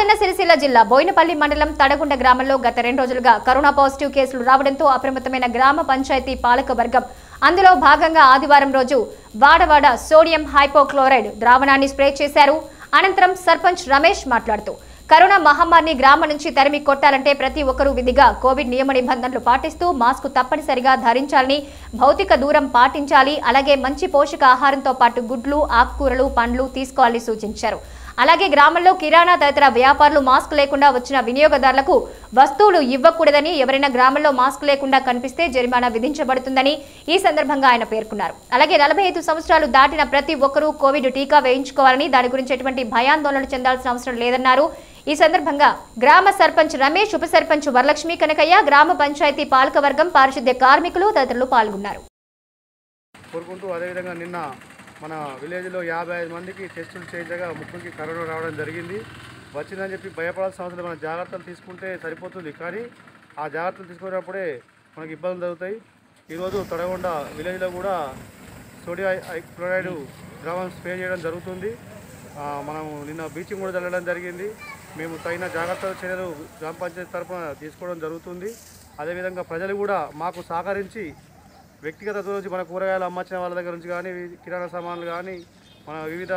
రాజన్న సిరిసిల్ల జిల్లా బోయినపల్లి మండలం తడగుండ గ్రామంలో గత రెండు రోజులుగా కరోనా పాజిటివ్ కేసులు రావడంతో అప్రమత్తమైన గ్రామ పంచాయతీ పాలక వర్గం అందులో భాగంగా ఆదివారం రోజు వాడవాడ సోడియం హైపోక్లోరైడ్ ద్రావణాన్ని స్ప్రే చేశారు అనంతరం సర్పంచ్ రమేష్ మాట్లాడుతూ కరోనా మహమ్మారిని గ్రామం నుంచి తరిమి కొట్టాలంటే ప్రతి ఒక్కరూ విధిగా కోవిడ్ నియమ నిబంధనలు పాటిస్తూ మాస్క్ తప్పనిసరిగా ధరించాలని భౌతిక దూరం పాటించాలి అలాగే మంచి పోషకాహారంతో పాటు గుడ్లు ఆకుకూరలు పండ్లు తీసుకోవాలని సూచించారు అలాగే గ్రామంలో కిరాణా తదితర వ్యాపారులు మాస్క్ లేకుండా వచ్చిన వినియోగదారులకు వస్తువులు ఇవ్వకూడదని ఎవరైనా గ్రామంలో మాస్క్ లేకుండా కనిపిస్తే జరిమానా విధించబడుతుందని ఈ సందర్భంగా ఆయన పేర్కొన్నారు అలాగే నలభై ఐదు సంవత్సరాలు దాటిన ప్రతి ఒక్కరూ కోవిడ్ టీకా వేయించుకోవాలని దాని గురించి ఎటువంటి భయాందోళన చెందాల్సిన అవసరం లేదన్నారు ఈ సందర్భంగా గ్రామ సర్పంచ్ రమేష్ ఉప సర్పంచ్ వరలక్ష్మి కనకయ్య గ్రామ పంచాయతీ పాలకవర్గం పారిశుద్ధ్య కార్మికులు తదితరులు పాల్గొన్నారు కోరుకుంటూ అదేవిధంగా నిన్న మన విలేజ్లో యాభై ఐదు మందికి టెస్టులు చేయించగా ముగ్గురికి కరోనా రావడం జరిగింది వచ్చిందని చెప్పి భయపడాల్సిన అవసరం లేదు. మన జాగ్రత్తలు తీసుకుంటే సరిపోతుంది కానీ ఆ జాగ్రత్తలు తీసుకునేటప్పుడే మనకి ఇబ్బందులు జరుగుతాయి ఈరోజు తడగొండ విలేజ్లో కూడా సోడియం క్లోరైడ్ ద్రవం స్ప్రే చేయడం జరుగుతుంది ఆ, మనం నిన్న బీచింగ్ కూడా చల్లడం జరిగింది మేము తగిన జాగ్రత్తల చర్యలు గ్రామ పంచాయతీ తరఫున తీసుకోవడం జరుగుతుంది అదేవిధంగా ప్రజలు కూడా మాకు సహకరించి వ్యక్తిగత దూరం నుంచి మన కూరగాయలు అమ్మచ్చిన వాళ్ళ దగ్గర నుంచి కానీ కిరాణా సామాన్లు కానీ మన వివిధ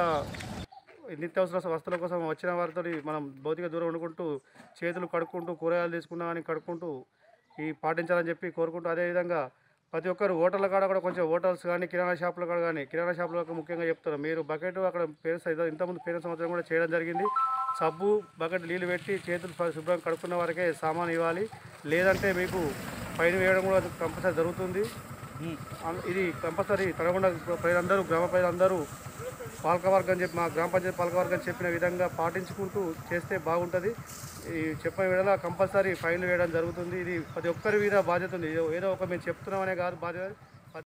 నిత్యావసర వస్తువుల కోసం వచ్చిన వారితో మనం భౌతిక దూరం వండుకుంటూ చేతులు కడుక్కుంటూ కూరగాయలు తీసుకున్నా కానీ కడుక్కుంటూ ఈ పాటించాలని చెప్పి కోరుకుంటూ అదేవిధంగా ప్రతి ఒక్కరు హోటళ్ళ కాడ కూడా కొంచెం హోటల్స్ కానీ కిరాణా షాపుల కాడ కానీ కిరాణా షాపులకు ముఖ్యంగా చెప్తారు మీరు బకెట్ అక్కడ పేరెంట్స్ అయితే ఇంతకుముందు పేరెంట్స్ సంవత్సరం కూడా చేయడం జరిగింది సబ్బు బకెట్ నీళ్ళు పెట్టి చేతులు శు- శుభ్రంగా కడుక్కున్న వారికే సామాన్ ఇవ్వాలి లేదంటే మీకు ఫైన్ వేయడం కూడా కంపల్సరీ జరుగుతుంది అం- ఇది కంపల్సరీ తడగొండ ప్రజలందరూ గ్రామ ప్రజలందరూ పాలకవర్గం చెప్పి మా గ్రామ పంచాయతీ పాలకవర్గం చెప్పిన విధంగా పాటించుకుంటూ చేస్తే బాగుంటుంది ఈ చెప్పిన విధంగా కంపల్సరీ ఫైన్లు వేయడం జరుగుతుంది ఇది ప్రతి ఒక్కరి మీద బాధ్యత ఉంది ఏదో- ఏదో ఒక మేము చెప్తున్నామనే కాదు బాధ్యత